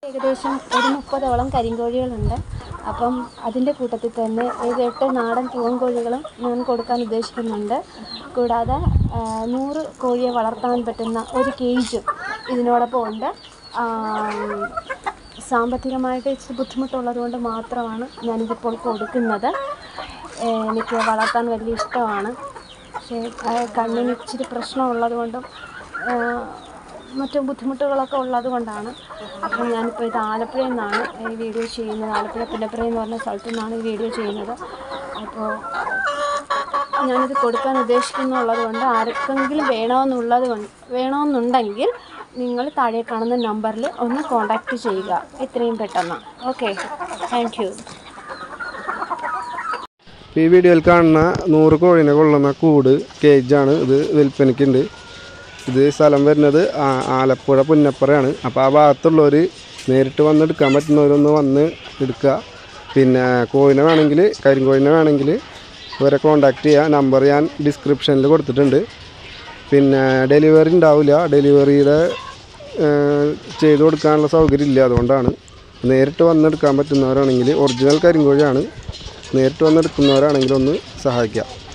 ഏകദേശം ഒരു മുപ്പതോളം കരിങ്കോഴികളുണ്ട് അപ്പം അതിൻ്റെ കൂട്ടത്തിൽ തന്നെ ഒരു എട്ട് നാടൻ പൂവൻകോഴികളും ഞാൻ കൊടുക്കാൻ ഉദ്ദേശിക്കുന്നുണ്ട് കൂടാതെ ആ, നൂറ് കോഴിയെ വളർത്താൻ പറ്റുന്ന ഒരു കേജും ഇതിനോടൊപ്പം ഉണ്ട് ആ, സാമ്പത്തികമായിട്ട് ഇച്ചിരി ബുദ്ധിമുട്ടുള്ളത് കൊണ്ട് മാത്രമാണ് ഞാനിതിപ്പോൾ കൊടുക്കുന്നത് ഏ, എനിക്ക് വളർത്താൻ വലിയ ഇഷ്ടമാണ് പക്ഷേ ആ, കണ്ണിന് ഇച്ചിരി പ്രശ്നമുള്ളത് കൊണ്ടും ആ, മറ്റു ബുദ്ധിമുട്ടുകളൊക്കെ ഉള്ളത് കൊണ്ടാണ് അപ്പം ഞാനിപ്പോൾ ഇത് ആലപ്പുഴയിൽ നിന്നാണ് ഈ വീഡിയോ ചെയ്യുന്നത് ആലപ്പുഴ പുല്ലപ്പുറ എന്ന് പറഞ്ഞ സ്ഥലത്തു നിന്നാണ് ഈ വീഡിയോ ചെയ്യുന്നത് അപ്പോൾ ഞാനിത് കൊടുക്കാൻ ഉദ്ദേശിക്കുന്നുള്ളത് കൊണ്ട് ആർക്കെങ്കിലും വേണമെന്നുള്ളത് കൊണ്ട് വേണമെന്നുണ്ടെങ്കിൽ നിങ്ങൾ താഴെ കാണുന്ന നമ്പറിൽ ഒന്ന് കോൺടാക്റ്റ് ചെയ്യുക എത്രയും പെട്ടെന്ന് ഓക്കെ താങ്ക് യു ഈ വീഡിയോയിൽ കാണുന്ന നൂറ് കോഴിനെ കൊള്ളുന്ന കൂട് കേജാണ് ഇത് വിൽപ്പനയ്ക്കുണ്ട് ഇത് സ്ഥലം വരുന്നത് ആ- ആലപ്പുഴ പുന്നപ്പുറയാണ് അപ്പോൾ ആ ഭാഗത്തുള്ളവർ നേരിട്ട് വന്ന് എടുക്കാൻ പറ്റുന്നവരൊന്ന് വന്ന് എടുക്കുക പിന്നെ കോഴിനെ വേണമെങ്കിൽ കരിങ്കോഴിനെ വേണമെങ്കിൽ ഇവരെ കോണ്ടാക്ട് ചെയ്യുക നമ്പർ ഞാൻ ഡിസ്ക്രിപ്ഷനിൽ കൊടുത്തിട്ടുണ്ട് പിന്നെ ഡെലിവറി ഉണ്ടാവില്ല ഡെലിവറിയുടെ ചെയ്തു കൊടുക്കാനുള്ള സൗകര്യം ഇല്ല അതുകൊണ്ടാണ് നേരിട്ട് വന്നെടുക്കാൻ പറ്റുന്നവരാണെങ്കിൽ ഒറിജിനൽ കരിങ്കോഴിയാണ് നേരിട്ട് വന്നെടുക്കുന്നവരാണെങ്കിൽ ഒന്ന് സഹായിക്കാം